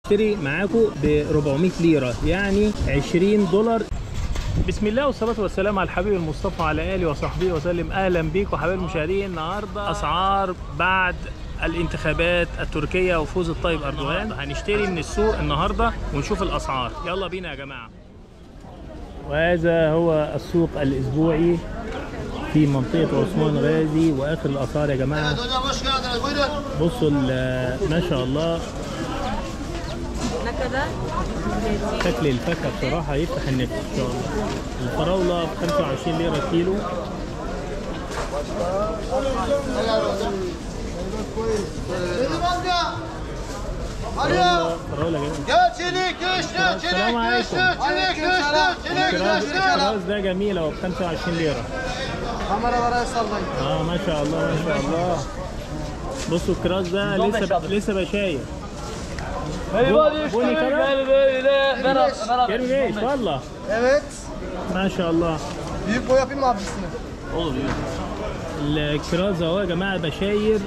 هنشتري معاكم ب 400 ليره يعني 20 دولار بسم الله والصلاة والسلام على الحبيب المصطفى وعلى آله وصحبه وسلم أهلا بيكم حبايب المشاهدين النهاردة أسعار بعد الانتخابات التركية وفوز الطيب أردوغان هنشتري من السوق النهاردة ونشوف الأسعار يلا بينا يا جماعة وهذا هو السوق الأسبوعي في منطقة عثمان غازي وآخر الأسعار يا جماعة Hocam hoş geldiniz. Buyurun. بصوا ال- ما شاء الله Ne kadar? شكل الفاكهة بصراحة يفتح النفس إن شاء الله الفراولة ب 25 ليرة كيلو Dedim amca. Alo. فراولة فراولة جميلة Gel çelik düştü. Çelik Selam aleyküm. düştü. Çelik düştü. Çelik الكراز düştü. الكراز ده جميل اهو ب 25 ليرة Kameralara sallayın. اه ما شاء الله ما شاء الله بصوا الكراز ده لسه لسه بشاير Meyve düştü Bu ne kadar? böyle böyle. Beraber beraber. كريم ايش والله Evet. ما شاء الله Büyük boy yapayım mı abisine? Olur iyi. الكراز اهو يا جماعه بشاير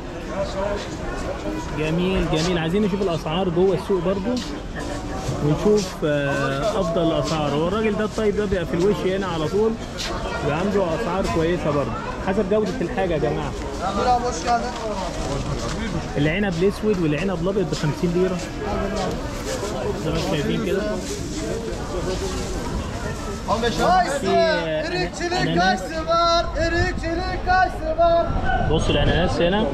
جميل جميل عايزين نشوف الاسعار جوه السوق برضو ونشوف آه، افضل الاسعار هو الراجل ده الطيب ده بيبقى في الوش هنا على طول بيبقى عنده اسعار كويسه برضو حسب جوده الحاجه يا جماعه Dur abi hoş geldin. العنب الاسود والعنب الابيض ب 50 ليره زي ما انتم شايفين كده 15 Kayısı في var. آه، Erikçilik أناناس. kayısı var. Erikçilik kayısı var. بصوا الاناناس هنا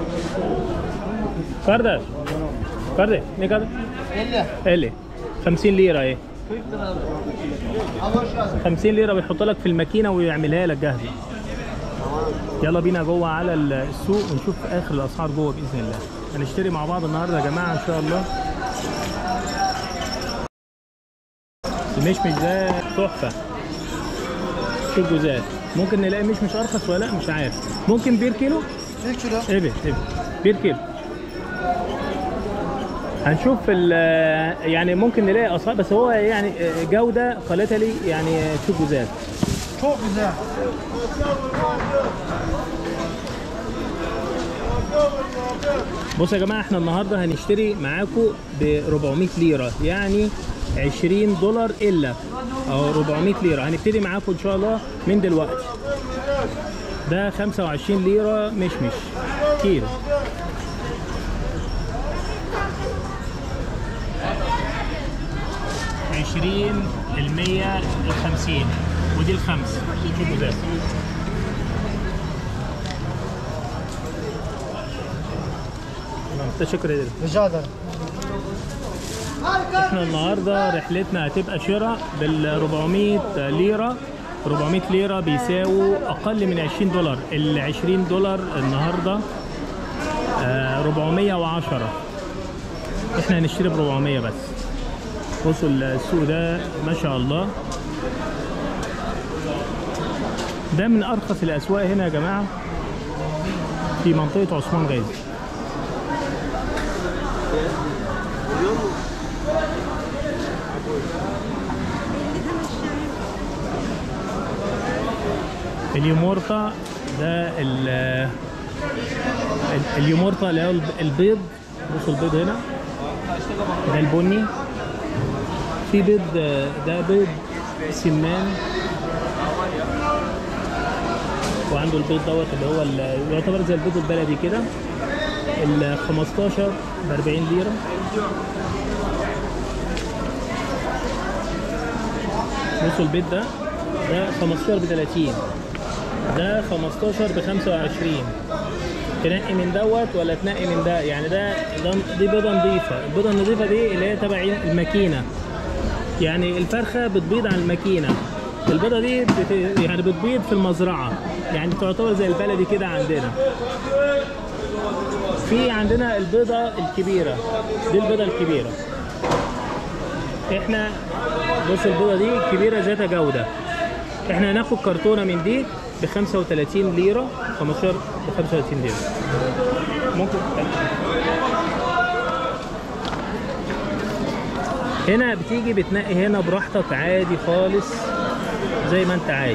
كاردر كاردر ne kadar 50. 50 50 ليره اهي Abi hoş geldin. 50 ليره بيحط لك في الماكينه ويعملها لك جاهزه يلا بينا جوه على السوق ونشوف اخر الاسعار جوه باذن الله هنشتري مع بعض النهارده يا جماعه ان شاء الله المشمش ده تحفه شوف جوزات ممكن نلاقي مشمش ارخص ولا لا مش عارف ممكن بير كيلو 1 kilo. ايه ايه بير كيلو هنشوف ال يعني ممكن نلاقي اسعار بس هو يعني جوده قالتها لي يعني شوف جوزات Çok güzel. بصوا يا جماعه احنا النهارده هنشتري معاكم ب 400 ليره يعني 20 دولار الا او 400 ليره هنبتدي معاكم ان شاء الله من دلوقتي ده 25 ليره مشمش كيلو عشرين المية الخمسين ودي الخمس شوفوا ده تشكر يا دير. Rica ederim. احنا النهارده رحلتنا هتبقى شراء بال 400 ليره 400 ليره بيساووا اقل من 20 دولار ال 20 دولار النهارده آه، 410 احنا هنشتري ب 400 بس بصوا السوق ده ما شاء الله ده من ارخص الاسواق هنا يا جماعه في منطقه عثمان غازي اليومورتا ده ال ال- اليومورتا اللي هو الب- البيض بصوا البيض هنا ده البني في بيض آه، ده بيض سمان وعنده البيض دوت اللي هو ال- يعتبر زي البيض البلدي كده ال 15 ب 40 ليره بصوا البيض ده ده 15 ب 30 ده 15 ب 25 تنقي من دوت ولا تنقي من ده يعني ده, ده دي بيضه نظيفه البيضه النظيفه دي اللي هي تبع الماكينه يعني الفرخه بتبيض على الماكينه البيضه دي بت... يعني بتبيض في المزرعه يعني تعتبر زي البلدي كده عندنا في عندنا البيضه الكبيره دي البيضه الكبيره احنا بص البيضه دي كبيره ذات جوده احنا هناخد كرتونه من دي ب 35 ليره 15 ب 35 ليره ممكن هنا بتيجي بتنقي هنا براحتك عادي خالص زي ما انت عايز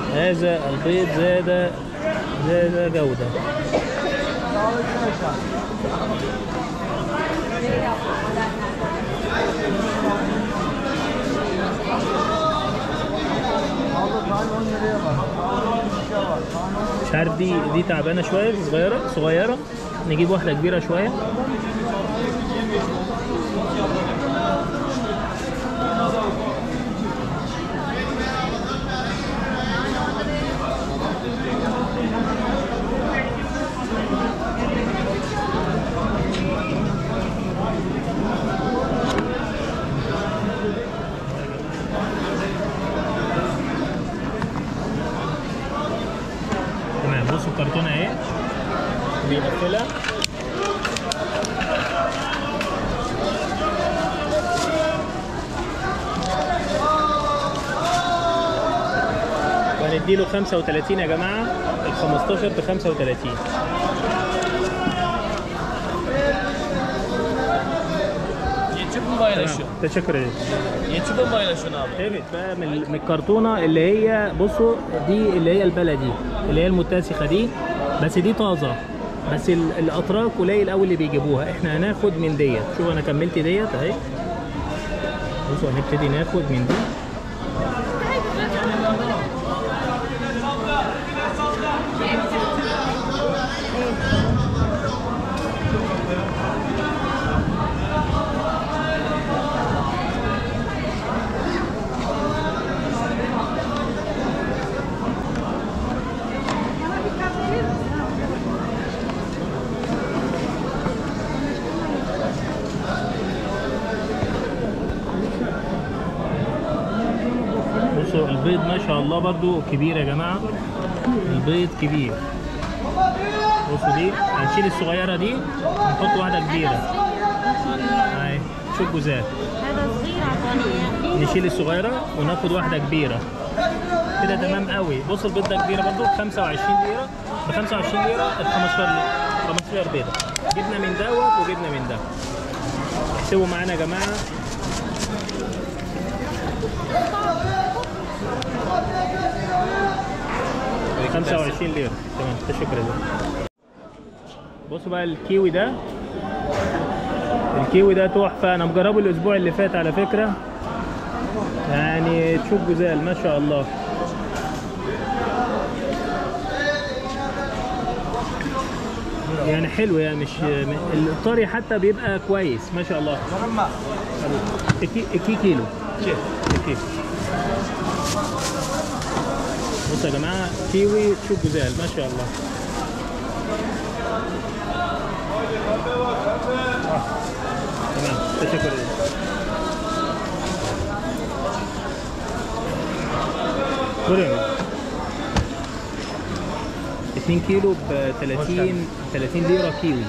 هذا البيض زاد زاد جودة مش عارف دي دي تعبانه شويه صغيره صغيره نجيب واحده كبيره شويه تمام بصوا الكرتونه اهي بيقفلها وهنديله 35 يا جماعه ال 15 ب 35 YouTube mu paylaşıyor? تشكر لك YouTube'a mı paylaşıyorsun abi? Evet بقى من من الكرتونه اللي هي بصوا دي اللي هي البلدي اللي هي المتسخه دي بس دي طازه بس ال- الاتراك قليل قوي اللي بيجيبوها احنا هناخد من ديت شوف انا كملت ديت اهي بصوا هنبتدي ناخد من دي بصوا البيض ما شاء الله برضو كبير يا جماعه البيض كبير بصوا دي هنشيل الصغيره دي ونحط واحده كبيره اهي شوف جزات هذا صغير عطاني نشيل الصغيره وناخد واحده كبيره كده تمام قوي بص البيض ده كبيره برضو ب 25 ليره ب 25 ليره ال 15 ليره 15 بيضه جبنا من دوت وجبنا من ده اكتبوا معانا يا جماعه خمسة وعشرين ليرة تمام تشكر لله بصوا بقى الكيوي ده الكيوي ده تحفة أنا مجربه الأسبوع اللي فات على فكرة يعني تشوف جزال ما شاء الله يعني حلو يعني مش الطري حتى بيبقى كويس ما شاء الله كي كي كيلو كي بصوا يا جماعه كيوي تشوف جزال ما شاء الله آه. تمام تشكر لله كوريا 2 كيلو ب 30 30 ليره كيوي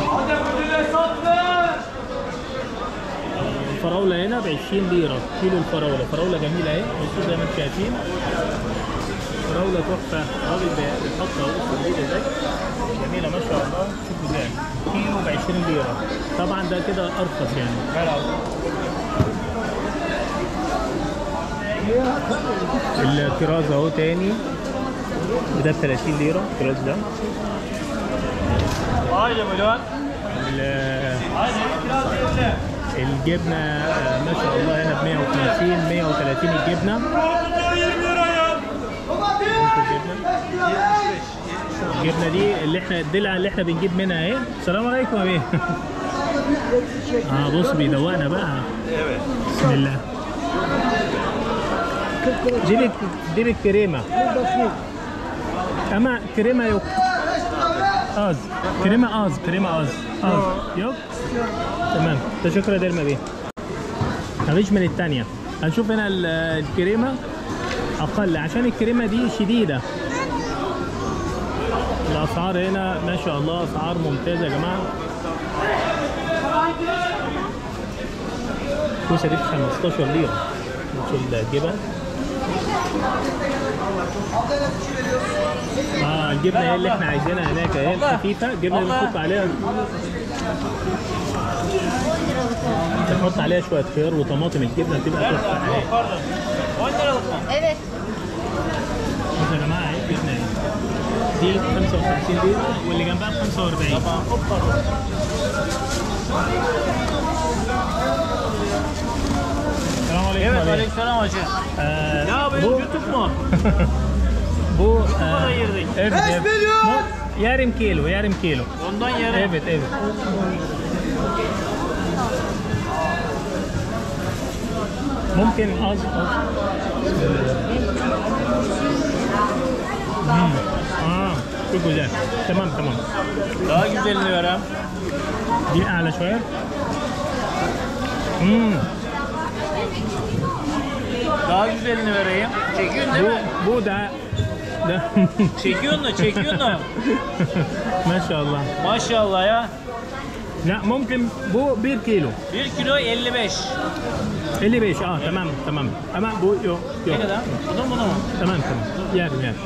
الفراوله هنا ب 20 ليره كيلو الفراوله فراوله جميله اهي بصوا زي ما انتم شايفين فراوله تحفه الراجل بي- بيحطها بصوا جديده ازاي جميله ما شاء الله شوفوا ازاي كيلو ب 20 ليره طبعا ده كده ارخص يعني الطراز اهو تاني ده ب 30 ليره الطراز ده Haydi buyurun. ال- Haydi biraz yerine. الجبنه آه، ما شاء الله هنا ب 150 130 الجبنه الجبنه دي اللي احنا الدلع اللي احنا بنجيب منها اهي السلام عليكم يا بيه اه بص بيدوقنا بقى بسم الله دي لك دي لك كريمه اما كريمه يوك az كريمه az كريمه az az yok تمام تشكر يا دلما بيه مفيش من التانية هنشوف هنا ال- الكريمة أقل عشان الكريمة دي شديدة الأسعار هنا ما شاء الله أسعار ممتازة يا جماعة الكوسة دي ب 15 ليرة بصوا الجبن اه الجبنة هي اللي احنا عايزينها هناك اهي الخفيفة الجبنة اللي بنحط عليها نحط عليها شوية خيار وطماطم الجبنة بتبقى تحفة اهي Pardon. 10 liralık mı? Evet. بصوا يا جماعة اهي الجبنة اهي دي ب 55 ليرة واللي جنبها ب 45 السلام عليكم Evet عليكم. aleykümselam hacı. آه Ya benim bu, YouTube mu? Bu Yukarıda e, girdik. evet, Beş evet. milyon! Bu yarım kilo, yarım kilo. Ondan yarım. Evet, evet. ممكن az az. Hmm. Aa, çok güzel. Tamam tamam. Daha güzelini verem. Bir أعلى شوية. Hmm. Daha güzelini vereyim. Çekiyorsun değil Bu, mi? bu da da Çekiyorsun da çekiyorsun da. Maşallah. Maşallah ya. لا ممكن bu 1 kilo. 1 kilo 55. 55 اه tamam tamam. Ama bu yok Ne yok. kadar? Bu da bu da mı? Tamam tamam. Yerim yerim.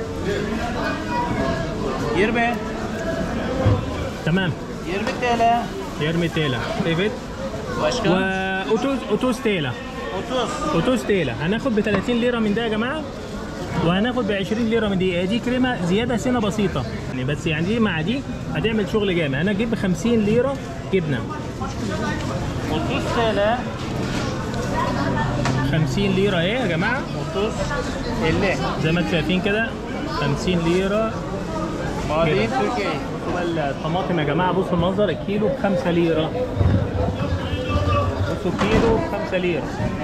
20. Tamam. 20 TL. 20 TL. Evet. Başka? و 30 30 TL. 30. 30 TL. هناخد ب 30 ليرة من ده يا جماعة. وهناخد ب 20 ليرة من دي دي كريمة زيادة سنة بسيطة يعني بس يعني دي مع دي هتعمل شغل جامد انا اجيب ب 50 ليرة جبنة 30 TL. 50 ليرة اهي يا جماعة 30. 50. زي ما انتم شايفين كده 50 ليرة Mardin Türkiye. الطماطم يا جماعة بصوا المنظر الكيلو ب 5 ليرة بصوا كيلو ب 5 ليرة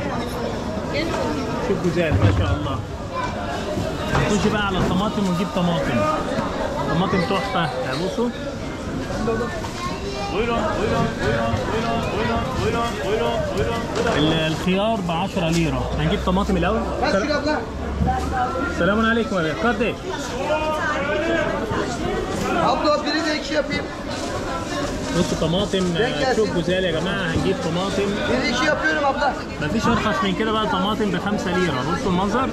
شوف جزال ما شاء الله نخش بقى على الطماطم ونجيب طماطم طماطم تحفة يعني بصوا Buyurun, buyurun, buyurun, buyurun, buyurun, buyurun, buyurun, buyurun, buyurun. ال- الخيار ب 10 ليرة هنجيب طماطم الأول Kaç kilo abla? السلام عليكم يا قد Abla biri de iki yapayım. بصوا طماطم آه، شوف جزال يا جماعة هنجيب طماطم Biri iki yapıyorum abla. مفيش ارخص من كده بقى طماطم ب 5 ليره بصوا المنظر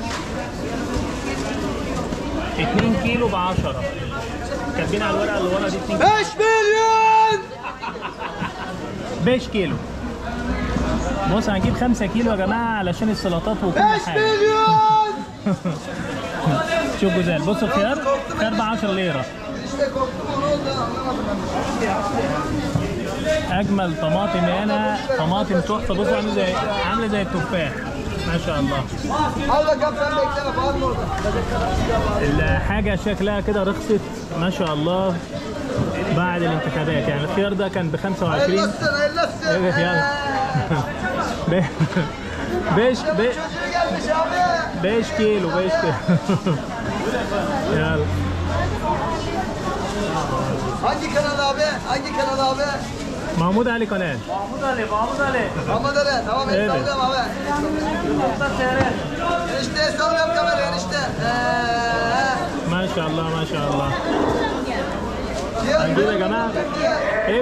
2 كيلو ب 10 كاتبين على الورقه اللي ورا دي 2 5 milyon! 5 كيلو بص هنجيب 5 كيلو يا جماعه علشان السلطات وكل 5 حاجه milyon! شوف جزال بصوا الخيار خيار ب 10 ليره İşte korktum onu oldu anlamadım اجمل طماطم هنا طماطم تحفه بصوا عامله زي عامله زي التفاح ما شاء الله ben. Al bakalım sen bekleme bağırma orada. الحاجة شكلها كده رخصت ما شاء الله بعد الانتخابات يعني الخيار ده كان ب 25 Hayırlı olsun hayırlı olsun. Evet, yani. Ee, ب- beş be, Çocuğu gelmiş abi. 5 kilo 5 kilo يلا Hangi kanal abi? Hangi kanal abi? محمود علي قناة Mahmut Ali, Mahmut Ali. Ahmet Ali. Tamam Evet. evet. sallıyorum abi. Nokta TR. Enişte sallıyorum kamerayı enişte. Ee, ما شاء الله ما شاء الله Cihaz هنجيب يا جماعة ايه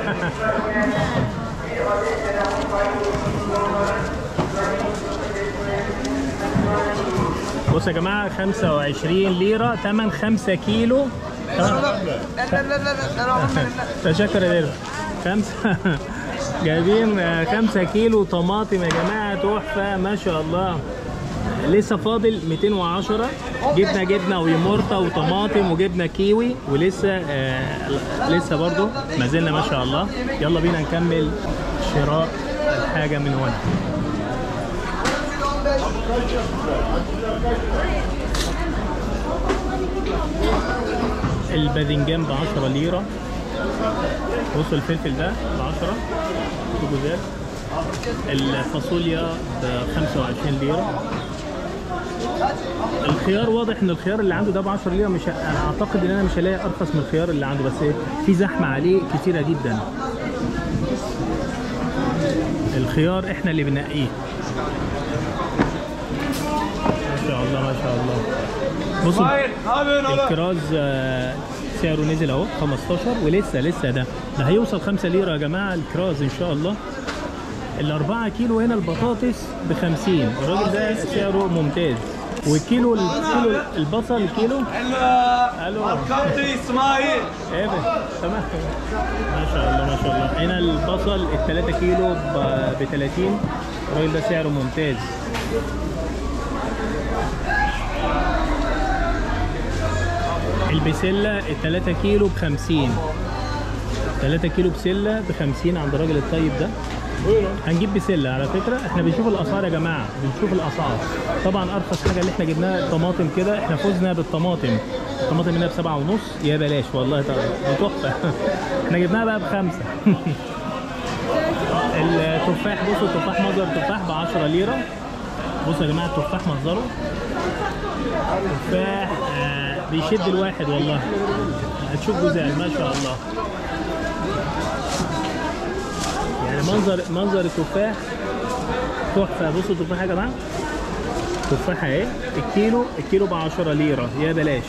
بصوا يا جماعة 25 ليرة ثمن 5 كيلو تمام؟ لا لا لا لا لا لا تشكر يا ديرو خمسة جايبين آه، خمسة كيلو طماطم يا جماعة تحفة ما شاء الله لسه فاضل 210 جبنا جبنة ويمورتا وطماطم وجبنة كيوي ولسه آه لسه برضو ما زلنا ما شاء الله يلا بينا نكمل شراء الحاجة من هنا الباذنجان ب 10 ليرة بصوا الفلفل ده ب 10 جزال الفاصوليا ب 25 ليرة الخيار واضح ان الخيار اللي عنده ده ب 10 ليرة مش ه- انا اعتقد ان انا مش هلاقي ارخص من الخيار اللي عنده بس إيه، في زحمة عليه كتيرة جدا الخيار احنا اللي بنقيه ما شاء الله ما شاء الله بصوا الكراز آه، سعره نزل اهو 15 ولسه لسه ده ده هيوصل 5 ليره يا جماعه الكراز ان شاء الله الأربعة كيلو هنا البطاطس ب 50 الراجل ده سعره ممتاز والكيلو الكيلو البصل الكيلو الو Kaptı İsmail. ايه ده؟ تمام ما شاء الله ما شاء الله هنا البصل ال 3 كيلو ب 30 الراجل ده سعره ممتاز البسلة ال 3 كيلو ب 50 3 كيلو بسلة ب 50 عند الراجل الطيب ده هنجيب بسله على فكره احنا بنشوف الاسعار يا جماعه بنشوف الاسعار طبعا ارخص حاجه اللي احنا جبناها طماطم كده احنا فزنا بالطماطم الطماطم هنا بسبعة ونص يا بلاش والله طبعا دي تحفه احنا جبناها بقى بخمسه التفاح بصوا التفاح مصدر تفاح ب 10 ليره بصوا يا جماعه التفاح مصدره تفاح آه بيشد الواحد والله هتشوف جزال ما شاء الله يعني منظر منظر التفاح تحفه بصوا التفاح يا جماعه تفاحه اهي الكيلو الكيلو ب 10 ليره يا بلاش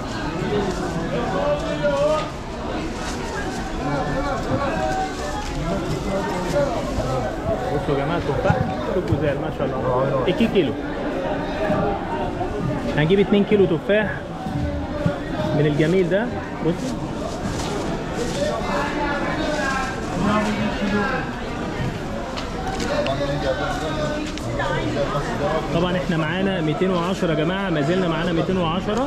بصوا يا جماعه التفاح شوفوا الجزال ما شاء الله الكي كيلو هنجيب 2 كيلو تفاح من الجميل ده بصوا طبعا احنا معانا 210 يا جماعه ما زلنا معانا 210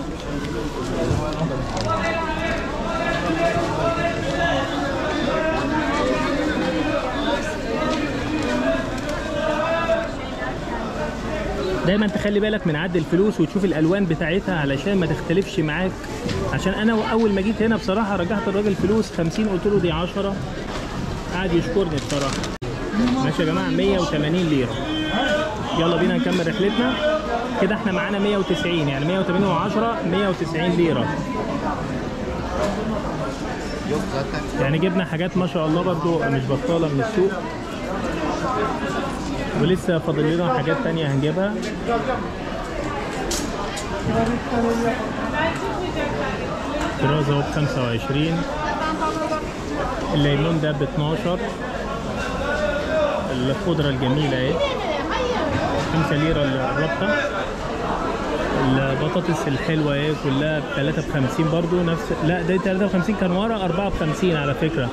دايما تخلي بالك من عد الفلوس وتشوف الالوان بتاعتها علشان ما تختلفش معاك عشان انا اول ما جيت هنا بصراحه رجعت الراجل فلوس 50 قلت له دي 10 قعد يشكرني بصراحه ماشي يا جماعه 180 ليره يلا بينا نكمل رحلتنا كده احنا معانا 190 يعني 180 و10 190 ليره يعني جبنا حاجات ما شاء الله برضو مش بطاله من السوق ولسه فاضل لنا حاجات تانية هنجيبها طراز اهو ب 25 الليمون ده ب 12 الخضرة الجميلة اهي 5 ليرة الربطة البطاطس الحلوة اهي كلها ب 3 ب 50 برضو نفس لا ده 53 كان ورا 4 ب 50 على فكرة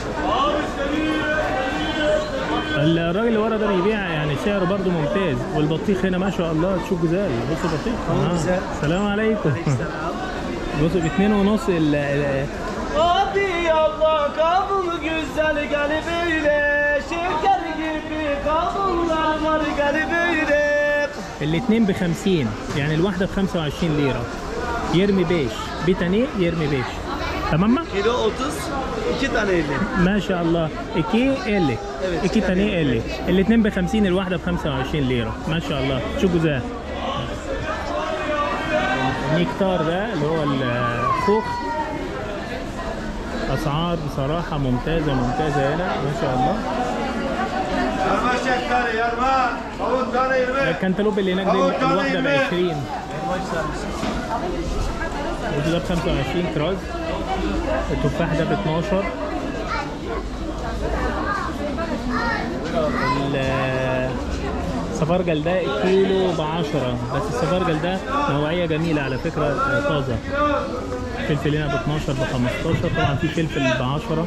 الراجل اللي ورا ده بيبيع يعني سعره برضو ممتاز والبطيخ هنا ما شاء الله تشوف جزال بصوا البطيخ آه. السلام عليكم بصوا باتنين ونص ال ال- Hadi Allah kabul güzel galibiyle Şeker gibi kabullar var galibiyle الاتنين ب 50 يعني الواحدة ب 25 ليرة يرمي بيش بتاني يرمي بيش تمام Kilo 30 iki tane 50 ما شاء الله اكي الي Evet, اكي iki تاني tane الي الاتنين ب 50 الواحدة ب 25 ليرة ما شاء الله شو جزاه النكتار ده اللي هو الخوخ اسعار بصراحة ممتازة ممتازة هنا ما شاء الله Yarma şeftali yarma. Kavun tane yirmi. الكنتالوب اللي هناك دي أول طالع الواحدة ب يبيع. 20 وده ب 25 كراز التفاح ده ب 12 ال- السفرجل ده كيلو ب 10 بس السفرجل ده نوعية جميلة على فكرة آه، طازة فلفل هنا ب 12 ب 15 طبعا في فلفل ب 10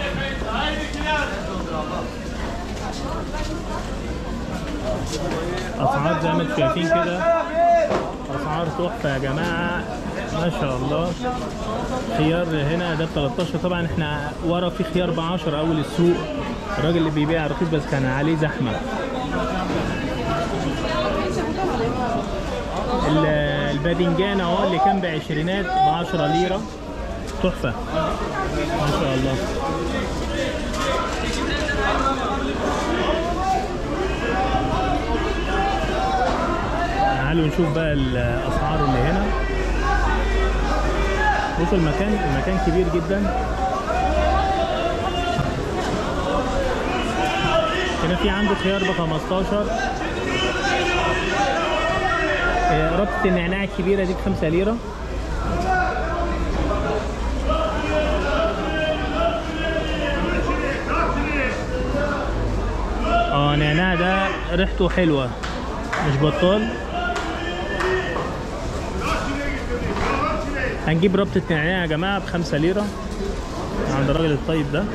اسعار زي ما انتم شايفين كده اسعار تحفه يا جماعه ما شاء الله خيار هنا ده ب 13 طبعا احنا ورا في خيار ب 10 اول السوق الراجل اللي بيبيع رخيص بس كان عليه زحمه ال- الباذنجان اهو اللي كان بعشرينات ب 10 ليره تحفه ما شاء الله تعالوا نشوف بقى الاسعار اللي هنا بصوا المكان المكان كبير جدا هنا في عنده خيار ب 15 آه، ربطة النعناع الكبيرة دي ب 5 ليرة اه نعناع ده ريحته حلوة مش بطال هنجيب ربطة نعناع يا جماعة بخمسة ليرة عند الراجل الطيب ده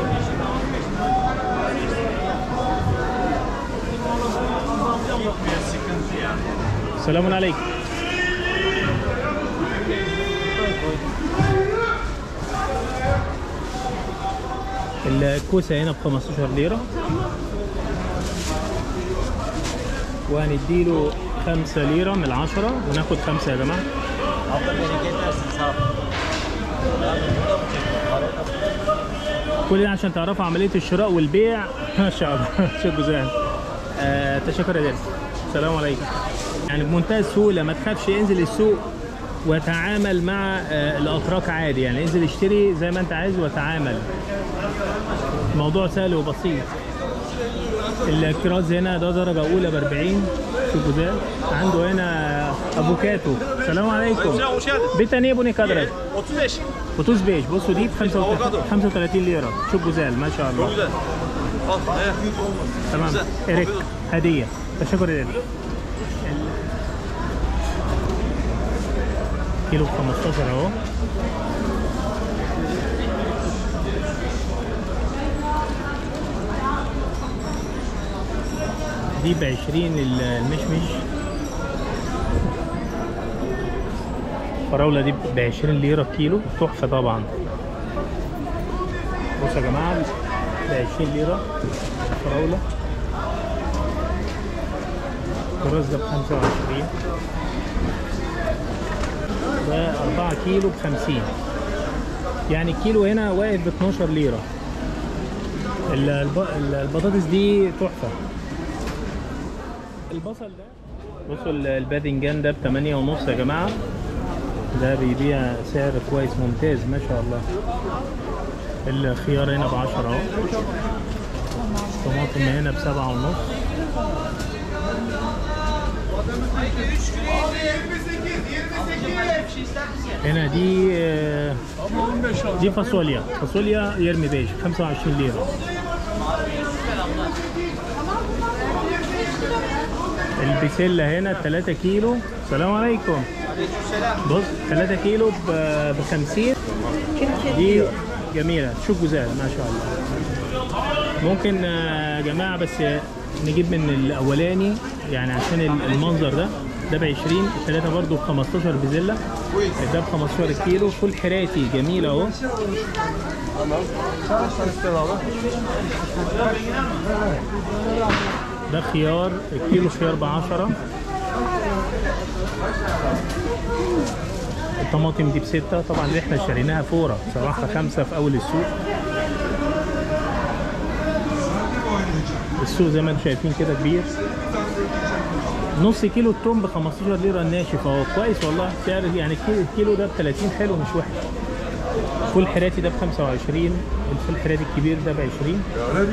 السلام عليكم الكوسة هنا ب 15 ليرة وهنديله 5 ليرة من العشرة وناخد خمسة يا جماعة كل ده عشان تعرفوا عملية الشراء والبيع ما شاء الله شيخ جزان آه تشكر يا درس السلام عليكم يعني بمنتهى السهولة ما تخافش انزل السوق وتعامل مع آه الأتراك عادي يعني انزل اشتري زي ما انت عايز وتعامل الموضوع سهل وبسيط الكراز هنا ده درجة أولى ب 40 شوفوا ده عنده هنا أفوكاتو السلام عليكم بيتا بني كادرة 35 وتوز بيج بصوا دي ب 35 ليرة شوف جزال ما شاء الله güzel. Al. he. تمام إيريك هدية تشكر إيريك كيلو ب 15 أهو دي ب 20 المشمش الفراولة دي ب 20 ليرة كيلو تحفة طبعا بصوا يا جماعة ب 20 ليرة الفراولة الكراس ده ب 25 ده 4 كيلو ب 50 يعني الكيلو هنا واقف ب 12 ليرة ال- الب- ال- البطاطس دي تحفة البصل ده بصوا ال- الباذنجان ده ب 8 ونص يا جماعة ده بيبيع سعر كويس ممتاز ما شاء الله الخيار هنا ب 10 اهو الطماطم هنا ب 7 ونص هنا دي آه، دي فاصوليا فاصوليا يرمي بيش 25 ليرة البسلة هنا 3 كيلو السلام عليكم بص 3 كيلو ب 50 دي جميلة شوف جزال ما شاء الله ممكن آه، يا جماعة بس نجيب من الأولاني يعني عشان المنظر ده ده ب 20 الثلاثة برضو ب 15 بزلة ده ب 15 كيلو فول حراتي جميل اهو ده خيار الكيلو خيار ب 10 الطماطم دي بستة طبعا اللي احنا اشتريناها فورة بصراحة خمسة في أول السوق السوق زي ما انتم شايفين كده كبير نص كيلو التوم ب 15 ليرة الناشف اهو كويس والله سعر يعني الكيلو- الكيلو ده ب 30 حلو مش وحش فول حراتي ده ب 25 الفول الحراتي الكبير ده ب 20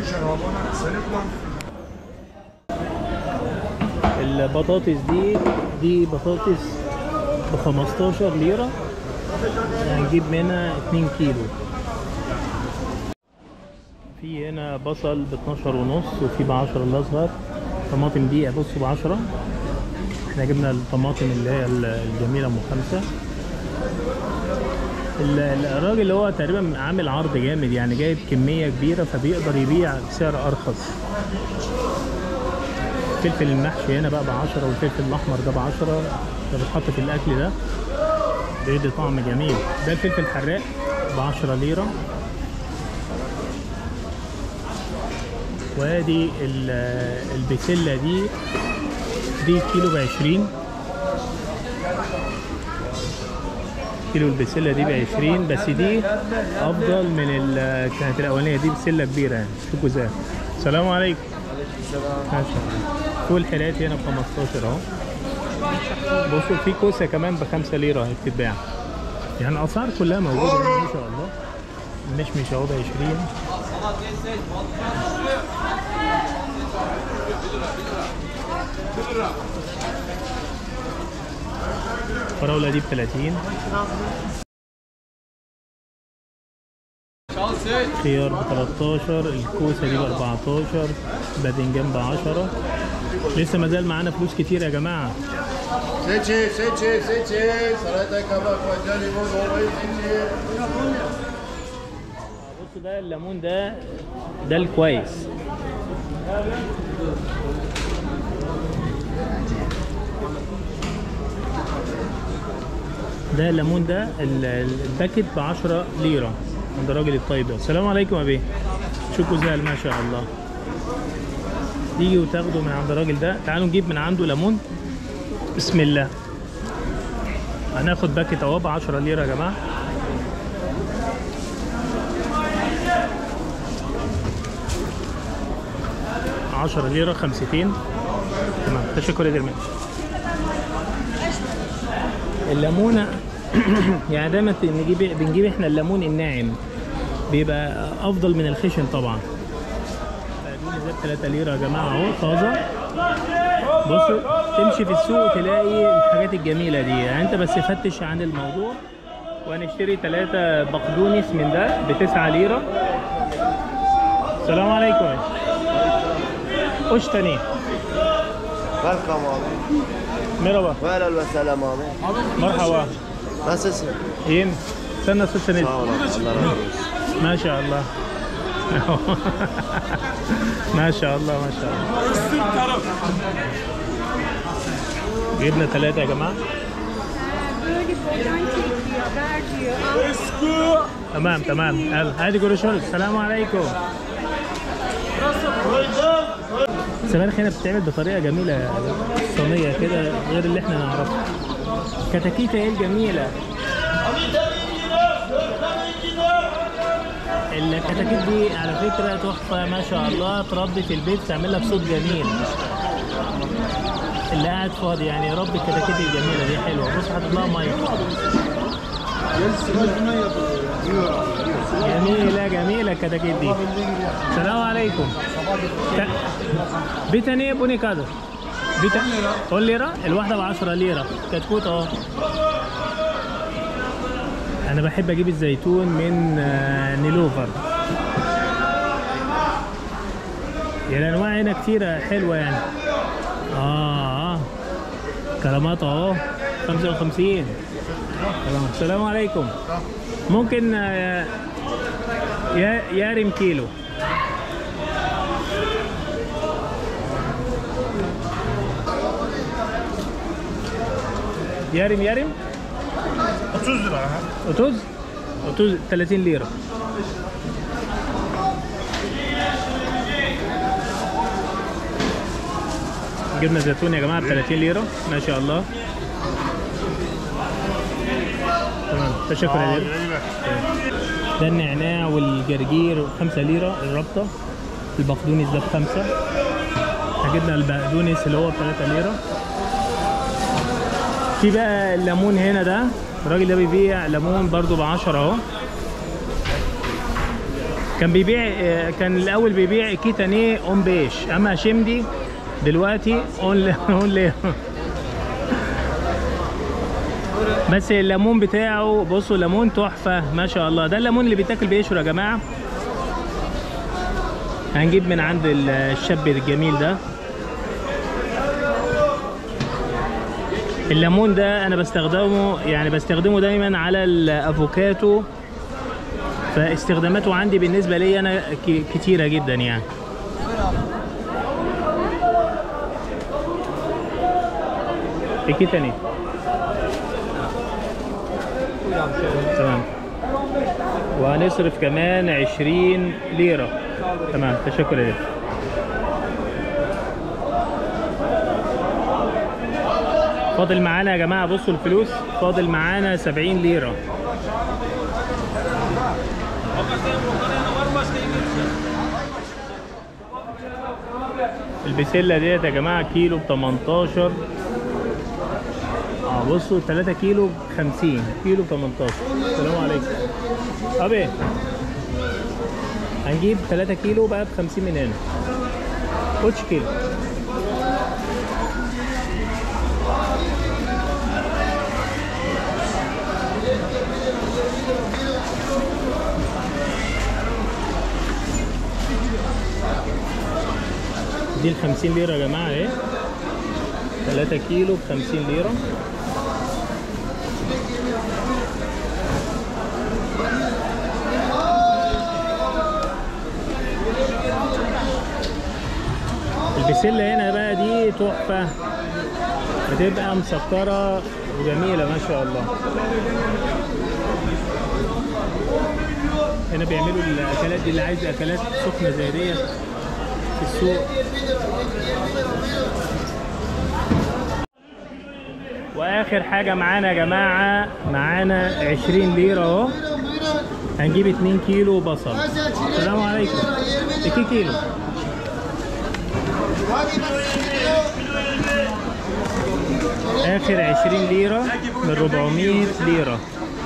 البطاطس دي دي بطاطس ب 15 ليرة هنجيب منها 2 كيلو في هنا بصل ب 12 ونص وفي ب 10 الاصغر طماطم دي بصوا ب 10 احنا جبنا الطماطم اللي هي الجميلة ام خمسة ال- ال- الراجل اللي هو تقريبا عامل عرض جامد يعني جايب كمية كبيرة فبيقدر يبيع بسعر أرخص الفلفل المحشي هنا بقى ب 10 والفلفل الأحمر ده ب 10 ده بيتحط في الأكل ده بيدي طعم جميل ده الفلفل الحراق ب 10 ليرة وادي ال- البسلة دي دي كيلو ب 20 كيلو البسلة دي ب 20 بس دي أفضل من ال- كانت الأولانية دي بسلة كبيرة يعني شوف جزاء السلام عليكم ما شاء الله فول حلاتي هنا ب 15 اهو بصوا في كوسة كمان ب 5 ليرة اهي بتتباع يعني الأسعار كلها موجودة هنا ما شاء الله المشمش اهو ب 20 الفراولة دي ب 30 خيار ب 13 الكوسة دي ب 14 باذنجان ب 10 لسه ما زال معانا فلوس كتير يا جماعة Seçi, seçi, seçi. Sarayda kabak var, limon, olayı seçi. بصوا ده الليمون ده ده الكويس ده الليمون ده ال- ال- الباكت ب 10 ليرة عند الراجل الطيب ده السلام عليكم يا بيه شوفوا زي ما شاء الله تيجي وتاخده من عند الراجل ده تعالوا نجيب من عنده ليمون بسم الله هناخد باكت اهو ب 10 ليره يا جماعه عشرة ليرة خمستين تمام تشكر يا درمش الليمونة يعني دايما نجيب بنجيب احنا الليمون الناعم بيبقى افضل من الخشن طبعا بقدونس ده ب 3 ليره يا جماعه اهو طازه بصوا تمشي في السوق تلاقي الحاجات الجميله دي يعني انت بس فتش عن الموضوع وهنشتري ثلاثة بقدونس من ده ب 9 ليره السلام عليكم وش تاني Welcome abi. merhaba Helal ve selam abi. مرحبا Nasılsın? iyiyim sen nasılsınız Sağ ol abi. Allah razı olsun. ما شاء الله ما شاء الله ما شاء الله جبنا ثلاثة يا جماعة Böyle boyan çekiyor, ver diyor. Al. تمام تمام يلا هادي قروشول السلام عليكم السبانخ هنا بتتعمل بطريقة جميلة صينية كده غير اللي احنا نعرفها كتاكيتا ايه الجميلة الكتاكيت دي على فكرة تحفة ما شاء الله تربي في البيت تعملها بصوت جميل اللي قاعد فاضي يعني يربي الكتاكيت الجميلة دي حلوة بص حاطط لها مية جميلة جميلة الكتاكيت دي السلام عليكم ت- بيتاني بوني كادو بيتا قول ليرة الواحدة ب 10 ليرة كتكوت اهو أنا بحب أجيب الزيتون من آه، نيلوفر يعني الأنواع هنا كتيرة حلوة يعني آه آه كرامات أهو 55 تمام. السلام عليكم ممكن آه، يا يارم كيلو يارم يارم 30 lira. 30 30 30 ليرة جبنا زيتون يا جماعة ب 30 ليرة ما شاء الله تمام تشكر يا ليرة ده النعناع والجرجير 5 ليرة الربطة البقدونس ده بخمسة احنا جبنا البقدونس اللي هو ب 3 ليرة في بقى الليمون هنا ده الراجل ده بيبيع ليمون برضو ب 10 اهو كان بيبيع آه، كان الاول بيبيع كيتانيه اون بيش اما شمدي دلوقتي اون اون ليه بس الليمون بتاعه بصوا الليمون تحفه ما شاء الله ده الليمون اللي بيتاكل بيشرب يا جماعه هنجيب من عند الشاب الجميل ده الليمون ده انا بستخدمه يعني بستخدمه دايما على الافوكاتو فاستخداماته عندي بالنسبه لي انا ك- كتيره جدا يعني ايه تاني تمام وهنصرف كمان 20 ليره تمام تشكر لك فاضل معانا يا جماعه بصوا الفلوس فاضل معانا 70 ليره البسله ديت يا جماعه كيلو ب 18 اه بصوا 3 كيلو ب 50 كيلو ب 18 السلام عليكم ابي هنجيب 3 كيلو بقى ب 50 من هنا كوتش كيلو دي ال 50 ليرة يا جماعة اهي 3 كيلو ب 50 ليرة البسلة هنا بقى دي تحفة بتبقى مسكرة وجميلة ما شاء الله هنا بيعملوا الاكلات دي اللي عايز اكلات سخنة زي ديت في السوق واخر حاجه معانا يا جماعه معانا 20 ليره اهو هنجيب 2 كيلو بصل السلام عليكم 2 كيلو اخر 20 ليره من 400 ليره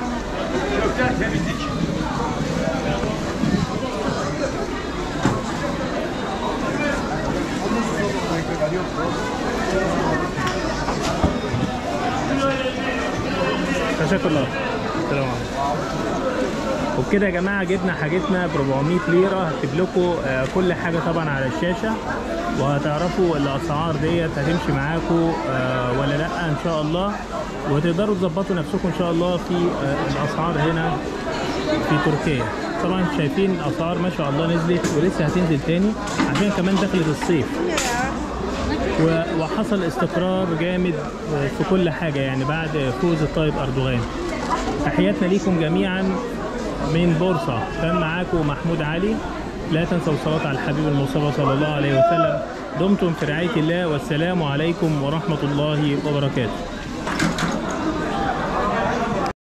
تشكر الله السلام عليكم وبكده يا جماعه جبنا حاجتنا ب 400 ليره هكتب لكم آه، كل حاجه طبعا على الشاشه وهتعرفوا الاسعار ديت هتمشي معاكم آه، ولا لا ان شاء الله وتقدروا تظبطوا نفسكم ان شاء الله في آه، الاسعار هنا في تركيا طبعا شايفين الاسعار ما شاء الله نزلت ولسه هتنزل تاني عشان كمان دخلت الصيف و- وحصل استقرار جامد في كل حاجة يعني بعد فوز الطيب أردوغان تحياتنا ليكم جميعا من بورصة كان معاكم محمود علي لا تنسوا الصلاة على الحبيب المصطفى صلى الله عليه وسلم دمتم في رعاية الله والسلام عليكم ورحمة الله وبركاته